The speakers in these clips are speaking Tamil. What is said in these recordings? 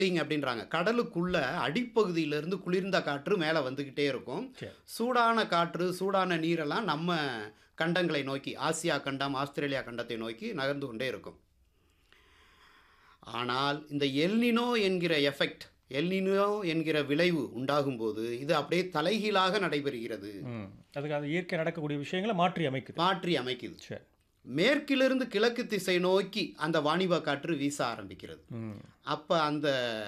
மெல்டிங் அப்படின்றாங்க கடலுக்குள்ள அடிப்பகுதியிலிருந்து குளிர்ந்த காற்று மேலே வந்துக்கிட்டே இருக்கும் சரி. சூடான காற்று சூடான நீரெல்லாம் நம்ம கண்டங்களை நோக்கி ஆசியா கண்டம் ஆஸ்திரேலியா கண்டத்தை நோக்கி நகர்ந்து கொண்டே இருக்கும் ஆனால் இந்த எல்னினோ என்கிற எஃபெக்ட் எல்னினோ என்கிற விளைவு உண்டாகும்போது இது அப்படியே தலைகீழாக நடைபெறுகிறது ம் அதுக்கு அது இயற்கை நடக்கக்கூடிய விஷயங்களை மாற்றி அமைக்குது மாற்றி அமைக்குது சரி மேற்கிலிருந்து கிழக்கு திசை நோக்கி அந்த வாணிப காற்று வீச ஆரம்பிக்கிறது ம் அப்போ அந்த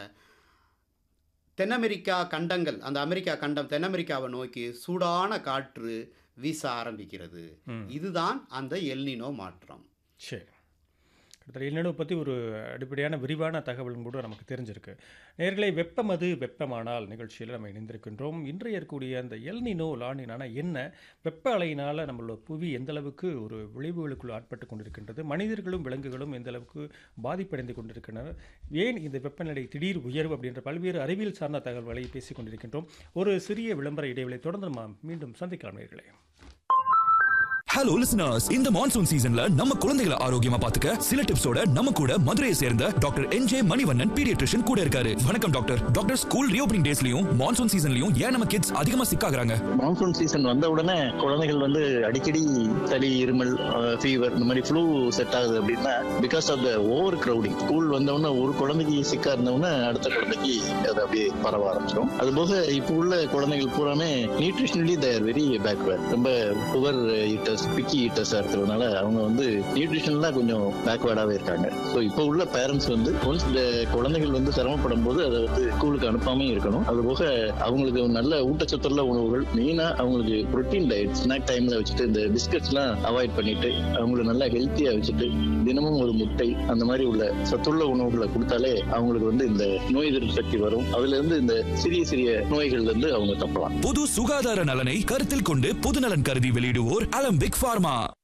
தென் அமெரிக்கா கண்டங்கள் அந்த அமெரிக்கா கண்டம் தென் அமெரிக்காவை நோக்கி சூடான காற்று வீச ஆரம்பிக்கிறது ம். இதுதான் அந்த எல்னினோ மாற்றம் சரி கிட்டத்தட்ட எல்நினோ பற்றி ஒரு அடிப்படையான விரிவான தகவலும் கூட நமக்கு தெரிஞ்சிருக்கு நேர்களை வெப்பம் அது வெப்பமானால் நிகழ்ச்சியில் நம்ம இணைந்திருக்கின்றோம் இன்றைய இருக்கக்கூடிய அந்த எல்நினோ லானினானா என்ன வெப்ப அலையினால் நம்மளோட புவி எந்த அளவுக்கு ஒரு விளைவுகளுக்குள் ஆட்பட்டு கொண்டிருக்கின்றது மனிதர்களும் விலங்குகளும் எந்த அளவுக்கு பாதிப்படைந்து கொண்டிருக்கின்றனர் ஏன் இந்த வெப்பநிலை திடீர் உயர்வு அப்படின்ற பல்வேறு அறிவியல் சார்ந்த தகவல்களை பேசிக் கொண்டிருக்கின்றோம் ஒரு சிறிய விளம்பர இடைவெளி தொடர்ந்து நம்ம மீண்டும் சந்திக்கலாம் நேர்களே ஹலோ லிசனர்ஸ் இந்த மான்சூன் சீசன்ல நம்ம குழந்தைகளை ஆரோக்கியமா பாத்துக்க சில டிப்ஸோட நம்ம கூட மதுரையை சேர்ந்த doctor N J Manivannan pediatrician கூட இருக்காரு வணக்கம் டாக்டர் டாக்டர் ஸ்கூல் ரீஓபனிங் டேஸ்லயும் மான்சூன் சீசன்லயும் ஏன் நம்ம கிட்ஸ் அதிகமா சிக்காகிறாங்க மான்சூன் சீசன் வந்த உடனே குழந்தைகள் வந்து அடிக்கடி சளி இருமல் ஃபீவர் இந்த மாதிரி ஃப்ளூ செட் ஆகுது அப்படின்னா because of the overcrowding school வந்த உடனே ஒரு குழந்தைக்கு சிக்கா இருந்தவுடனே அடுத்த குழந்தைக்கு அது அப்படியே பரவ ஆரம்பிச்சிடும் அது போக இப்போ உள்ள குழந்தைகள் பூராமே நியூட்ரிஷனலி தேர் வெரி பேக்வேர்ட் ரொம்ப புவர் ஈட்டர்ஸ் பிக்கி ஈட்டர்ஸா இருக்கிறதுனால அவங்க வந்து நியூட்ரிஷன்லாம் கொஞ்சம் பேக்வேர்டாவே இருக்காங்க ஸோ இப்போ உள்ள பேரண்ட்ஸ் வந்து ஒன்ஸ் இந்த குழந்தைகள் வந்து சிரமப்படும் போது அதை வந்து ஸ்கூலுக்கு அனுப்பாம இருக்கணும் அது போக அவங்களுக்கு நல்ல ஊட்டச்சத்துள்ள உணவுகள் மெயினா அவங்களுக்கு புரோட்டீன் டயட் ஸ்நாக் டைம்ல வச்சுட்டு இந்த பிஸ்கட்ஸ் எல்லாம் அவாய்ட் பண்ணிட்டு அவங்களை நல்லா ஹெல்த்தியா வச்சுட்டு தினமும் ஒரு முட்டை அந்த மாதிரி உள்ள சத்துள்ள உணவுகளை கொடுத்தாலே அவங்களுக்கு வந்து இந்த நோய் எதிர்ப்பு சக்தி வரும் அதுல இருந்து இந்த சிறிய சிறிய நோய்கள்ல இருந்து அவங்க தப்பலாம் பொது சுகாதார நலனை கருத்தில் கொண்டு பொது நலன் கருதி வெளியிடுவோர் அலம்பிக் ஃபார்மா